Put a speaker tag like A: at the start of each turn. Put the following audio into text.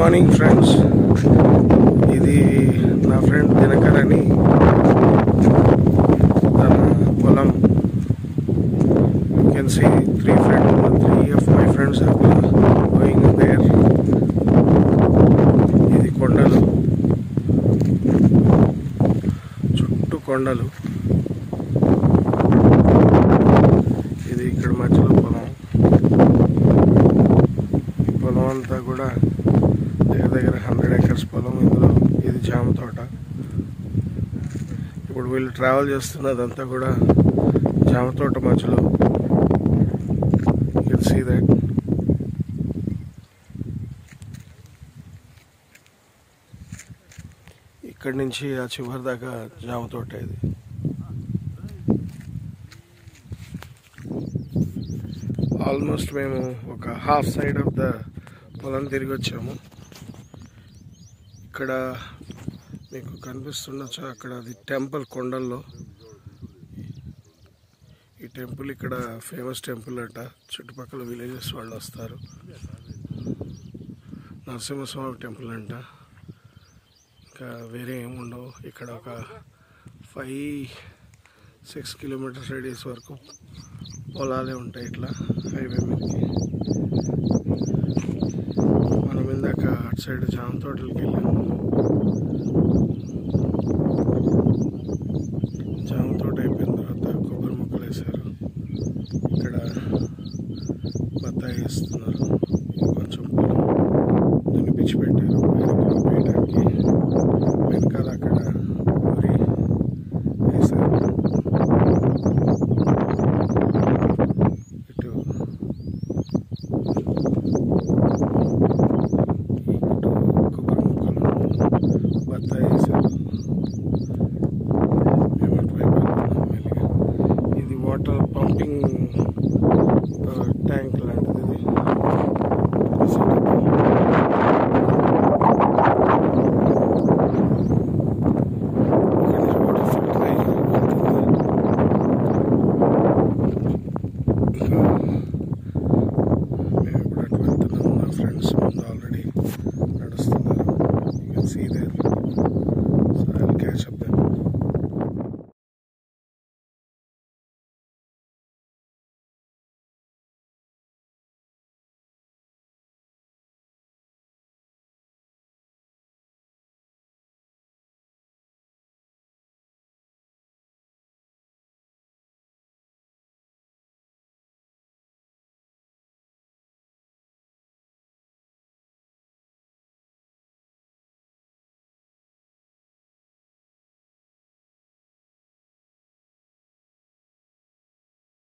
A: morning friends ఇది నా friend Dinakar అని తన పొలం you can see three friend three of my friends going there ఇది కొండలు చుట్టూ కొండలు ఇది ఇక్కడ మధ్యలో పొలం ఈ పొలం అంతా కూడా దగ్గర దగ్గర హండ్రెడ్ ఎకర్స్ పొలం ఇందులో ఇది జామ తోట ఇప్పుడు వీళ్ళు ట్రావెల్ చేస్తున్నదంతా కూడా జామ తోట మధ్యలో కెన్ సీ దట్ ఇక్కడి నుంచి ఆ చివరి దాకా జామ తోట ఇది ఆల్మోస్ట్ మేము ఒక హాఫ్ సైడ్ ఆఫ్ ద పొలం తిరిగి వచ్చాము ఇక్కడ మీకు కనిపిస్తుండొచ్చు అక్కడ అది టెంపుల్ కొండల్లో ఈ టెంపుల్ ఇక్కడ ఫేమస్ టెంపుల్ అట చుట్టుపక్కల విలేజెస్ వాళ్ళు వస్తారు నరసింహస్వామి టెంపుల్ అంట ఇంకా వేరే ఏముండవు ఇక్కడ ఒక ఫైవ్ సిక్స్ కిలోమీటర్స్ రేడియస్ వరకు పొలాలే ఉంటాయి ఇట్లా హైవే మీదకి మనం ఇందాక అటు సైడ్ జామ తోటలకి వెళ్ళాము జామ తోట అయిపోయిన తర్వాత కొబ్బరి మొక్కలు వేశారు ఇక్కడ బత్తాయి వేస్తున్నారు ఇది కొంచెం పొలం దున్నిపించి పెట్టారు